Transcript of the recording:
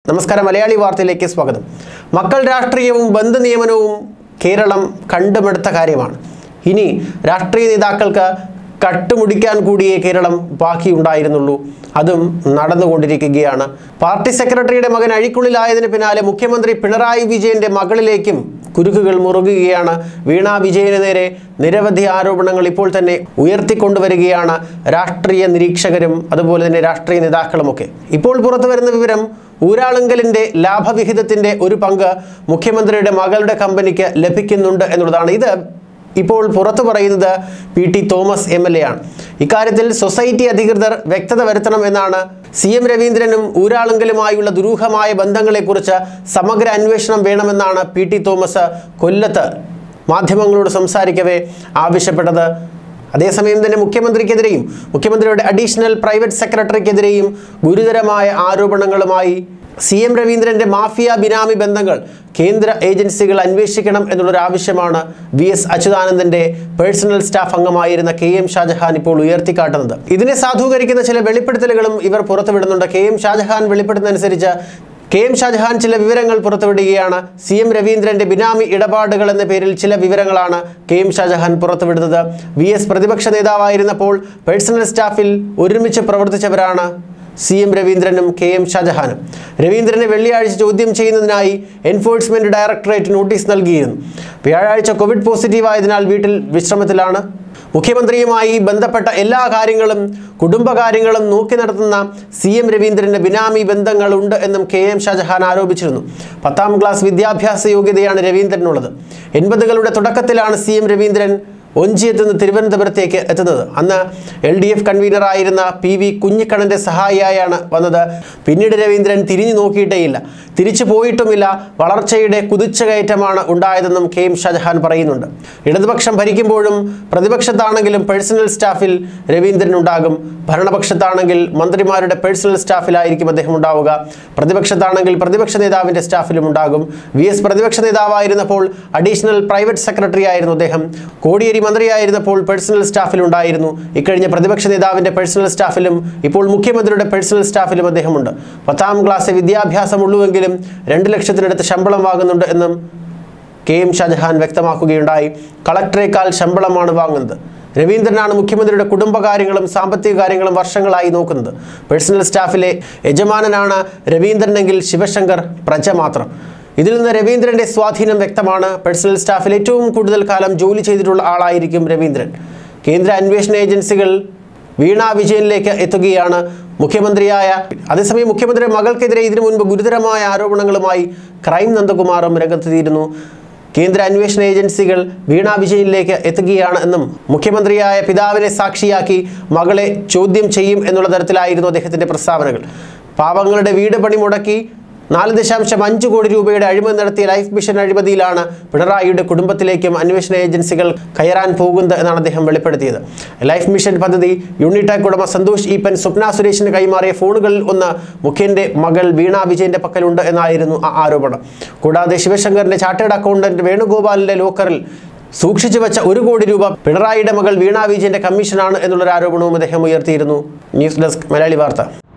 നമസ്കാരം മലയാളി വാർത്തയിലേക്ക് സ്വാഗതം മക്കൾ രാഷ്ട്രീയവും ബന്ധ നിയമനവും കേരളം കണ്ടുമെടുത്ത കാര്യമാണ് ഇനി രാഷ്ട്രീയ നേതാക്കൾക്ക് കട്ടുമുടിക്കാൻ കൂടിയേ കേരളം ബാക്കിയുണ്ടായിരുന്നുള്ളൂ അതും നടന്നുകൊണ്ടിരിക്കുകയാണ് പാർട്ടി സെക്രട്ടറിയുടെ മകൻ അഴിക്കുള്ളിലായതിന് പിന്നാലെ മുഖ്യമന്ത്രി പിണറായി വിജയന്റെ മകളിലേക്കും കുരുക്കുകൾ മുറുകുകയാണ് വീണ വിജയന് നേരെ നിരവധി ആരോപണങ്ങൾ ഇപ്പോൾ തന്നെ ഉയർത്തിക്കൊണ്ടുവരികയാണ് രാഷ്ട്രീയ നിരീക്ഷകരും അതുപോലെ തന്നെ രാഷ്ട്രീയ നേതാക്കളുമൊക്കെ ഇപ്പോൾ പുറത്തു വരുന്ന വിവരം ഊരാളുങ്കലിന്റെ ലാഭവിഹിതത്തിന്റെ ഒരു പങ്ക് മുഖ്യമന്ത്രിയുടെ മകളുടെ കമ്പനിക്ക് ലഭിക്കുന്നുണ്ട് എന്നുള്ളതാണ് ഇത് ഇപ്പോൾ പുറത്തു പറയുന്നത് P T Thomas M L A ആണ് ഇക്കാര്യത്തിൽ സൊസൈറ്റി അധികൃതർ വ്യക്തത വരുത്തണം എന്നാണ് സി എം രവീന്ദ്രനും ഊരാളുങ്കലുമായുള്ള ദുരൂഹമായ ബന്ധങ്ങളെക്കുറിച്ച് സമഗ്ര അന്വേഷണം വേണമെന്നാണ് പി ടി തോമസ് കൊല്ലത്ത് മാധ്യമങ്ങളോട് സംസാരിക്കവേ ആവശ്യപ്പെട്ടത് അതേസമയം തന്നെ മുഖ്യമന്ത്രിക്കെതിരെയും മുഖ്യമന്ത്രിയുടെ അഡീഷണൽ പ്രൈവറ്റ് സെക്രട്ടറിക്കെതിരെയും ഗുരുതരമായ ആരോപണങ്ങളുമായി സി എം രവീന്ദ്രന്റെ മാഫിയ ബിനാമി ബന്ധങ്ങൾ കേന്ദ്ര ഏജൻസികൾ അന്വേഷിക്കണം എന്നുള്ളൊരു ആവശ്യമാണ് വി എസ് അച്യുതാനന്ദന്റെ പേഴ്സണൽ സ്റ്റാഫ് അംഗമായിരുന്ന കെ എം ഷാജഹാൻ ഇപ്പോൾ ഉയർത്തിക്കാട്ടുന്നത് ഇതിനെ സാധൂകരിക്കുന്ന ചില വെളിപ്പെടുത്തലുകളും ഇവർ പുറത്തുവിടുന്നുണ്ട് കെ എം ഷാജഹാൻ വെളിപ്പെടുത്തുന്നതനുസരിച്ച് കെ എം ഷാജഹാൻ ചില വിവരങ്ങൾ പുറത്തുവിടുകയാണ് സി എം രവീന്ദ്രന്റെ ബിനാമി ഇടപാടുകൾ എന്ന പേരിൽ ചില വിവരങ്ങളാണ് കെ എം ഷാജഹാൻ പുറത്തുവിടുന്നത് വി എസ് പ്രതിപക്ഷ നേതാവായിരുന്നപ്പോൾ പേഴ്സണൽ സ്റ്റാഫിൽ ഒരുമിച്ച് പ്രവർത്തിച്ചവരാണ് സി എം രവീന്ദ്രനും കെ എം ഷാജഹാനും രവീന്ദ്രനെ വെള്ളിയാഴ്ച ചോദ്യം ചെയ്യുന്നതിനായി എൻഫോഴ്സ്മെന്റ് ഡയറക്ടറേറ്റ് നോട്ടീസ് നൽകിയിരുന്നു വ്യാഴാഴ്ച കോവിഡ് പോസിറ്റീവായതിനാൽ വീട്ടിൽ വിശ്രമത്തിലാണ് മുഖ്യമന്ത്രിയുമായി ബന്ധപ്പെട്ട എല്ലാ കാര്യങ്ങളും കുടുംബകാര്യങ്ങളും നോക്കി നടത്തുന്ന സി എം രവീന്ദ്രന് ബിനാമി ബന്ധങ്ങളുണ്ട് എന്നും കെ എം ഷാജഹാൻ ആരോപിച്ചിരുന്നു പത്താം ക്ലാസ് വിദ്യാഭ്യാസ യോഗ്യതയാണ് രവീന്ദ്രനുള്ളത് എൺപതുകളുടെ തുടക്കത്തിലാണ് സി എം രവീന്ദ്രൻ ഒഞ്ചിയത്ത് നിന്ന് തിരുവനന്തപുരത്തേക്ക് എത്തുന്നത് അന്ന് എൽ ഡി എഫ് കൺവീനറായിരുന്ന പി വി കുഞ്ഞിക്കണ്ണൻ്റെ സഹായിയായാണ് വന്നത് പിന്നീട് രവീന്ദ്രൻ തിരിഞ്ഞു നോക്കിയിട്ടേയില്ല തിരിച്ചു പോയിട്ടുമില്ല വളർച്ചയുടെ കുതിച്ചുകയറ്റമാണ് ഉണ്ടായതെന്നും കെ എം ഷാജഹാൻ പറയുന്നുണ്ട് ഇടതുപക്ഷം ഭരിക്കുമ്പോഴും പ്രതിപക്ഷത്താണെങ്കിലും പേഴ്സണൽ സ്റ്റാഫിൽ രവീന്ദ്രൻ ഉണ്ടാകും ഭരണപക്ഷത്താണെങ്കിൽ മന്ത്രിമാരുടെ പേഴ്സണൽ സ്റ്റാഫിലായിരിക്കും അദ്ദേഹം ഉണ്ടാവുക പ്രതിപക്ഷത്താണെങ്കിൽ പ്രതിപക്ഷ നേതാവിൻ്റെ സ്റ്റാഫിലും ഉണ്ടാകും വി എസ് പ്രതിപക്ഷ നേതാവായിരുന്നപ്പോൾ അഡീഷണൽ പ്രൈവറ്റ് സെക്രട്ടറി ആയിരുന്നു അദ്ദേഹം കോടിയേരി മന്ത്രിയായിരുന്നപ്പോൾ പേഴ്സണൽ സ്റ്റാഫിലുണ്ടായിരുന്നു ഇക്കഴിഞ്ഞ പ്രതിപക്ഷ നേതാവിൻ്റെ പേഴ്സണൽ സ്റ്റാഫിലും ഇപ്പോൾ മുഖ്യമന്ത്രിയുടെ പേഴ്സണൽ സ്റ്റാഫിലും അദ്ദേഹമുണ്ട് പത്താം ക്ലാസ് വിദ്യാഭ്യാസമുള്ളുവെങ്കിലും രണ്ട് ലക്ഷത്തിനടുത്ത് ശമ്പളം വാങ്ങുന്നുണ്ട് എന്നും കെ എം ഷാജഹാൻ വ്യക്തമാക്കുകയുണ്ടായി കളക്ടറേക്കാൾ ശമ്പളമാണ് വാങ്ങുന്നത് രവീന്ദ്രനാണ് മുഖ്യമന്ത്രിയുടെ കുടുംബകാര്യങ്ങളും സാമ്പത്തിക കാര്യങ്ങളും വർഷങ്ങളായി നോക്കുന്നത് പേഴ്സണൽ സ്റ്റാഫിലെ യജമാനനാണ് രവീന്ദ്രനെങ്കിൽ ശിവശങ്കർ പ്രജ മാത്രം ഇതിൽ നിന്ന് രവീന്ദ്രന്റെ സ്വാധീനം വ്യക്തമാണ് പേഴ്സണൽ സ്റ്റാഫിൽ ഏറ്റവും കൂടുതൽ കാലം ജോലി ചെയ്തിട്ടുള്ള ആളായിരിക്കും രവീന്ദ്രൻ കേന്ദ്ര അന്വേഷണ ഏജൻസികൾ വീണ വിജയനിലേക്ക് എത്തുകയാണ് മുഖ്യമന്ത്രിയായ അതേസമയം മുഖ്യമന്ത്രിയുടെ മകൾക്കെതിരെ ഇതിനു മുൻപ് ഗുരുതരമായ ആരോപണങ്ങളുമായി ക്രൈം നന്ദകുമാറും രംഗത്തെത്തിയിരുന്നു കേന്ദ്ര അന്വേഷണ ഏജൻസികൾ വീണ വിജയനിലേക്ക് എത്തുകയാണ് എന്നും മുഖ്യമന്ത്രിയായ പിതാവിനെ സാക്ഷിയാക്കി മകളെ ചോദ്യം ചെയ്യും എന്നുള്ള തരത്തിലായിരുന്നു അദ്ദേഹത്തിൻ്റെ പ്രസ്താവനകൾ പാവങ്ങളുടെ വീട് പണി മുടക്കി നാല് ദശാംശം അഞ്ച് കോടി രൂപയുടെ അഴിമതി നടത്തിയ ലൈഫ് മിഷൻ അഴിമതിയിലാണ് പിണറായിയുടെ കുടുംബത്തിലേക്കും അന്വേഷണ ഏജൻസികൾ കയറാൻ പോകുന്നത് എന്നാണ് അദ്ദേഹം വെളിപ്പെടുത്തിയത് ലൈഫ് മിഷൻ പദ്ധതി യൂണിടാക് ഉടമ സന്തോഷ് ഈപ്പൻ സ്വപ്ന സുരേഷിന് കൈമാറിയ ഫോണുകളിൽ ഒന്ന് മുഖ്യന്റെ മകൾ വീണ വിജയന്റെ പക്കലുണ്ട് എന്നായിരുന്നു ആ ആരോപണം കൂടാതെ ശിവശങ്കറിന്റെ ചാർട്ടേഡ് അക്കൗണ്ടന്റ് വേണുഗോപാലിന്റെ ലോക്കറിൽ സൂക്ഷിച്ചു വെച്ച ഒരു കോടി രൂപ പിണറായിയുടെ മകൾ വീണ വിജയന്റെ കമ്മീഷനാണ് എന്നുള്ളൊരു ആരോപണവും അദ്ദേഹം ഉയർത്തിയിരുന്നു ന്യൂസ് ഡെസ്ക് മലയാളി വാർത്ത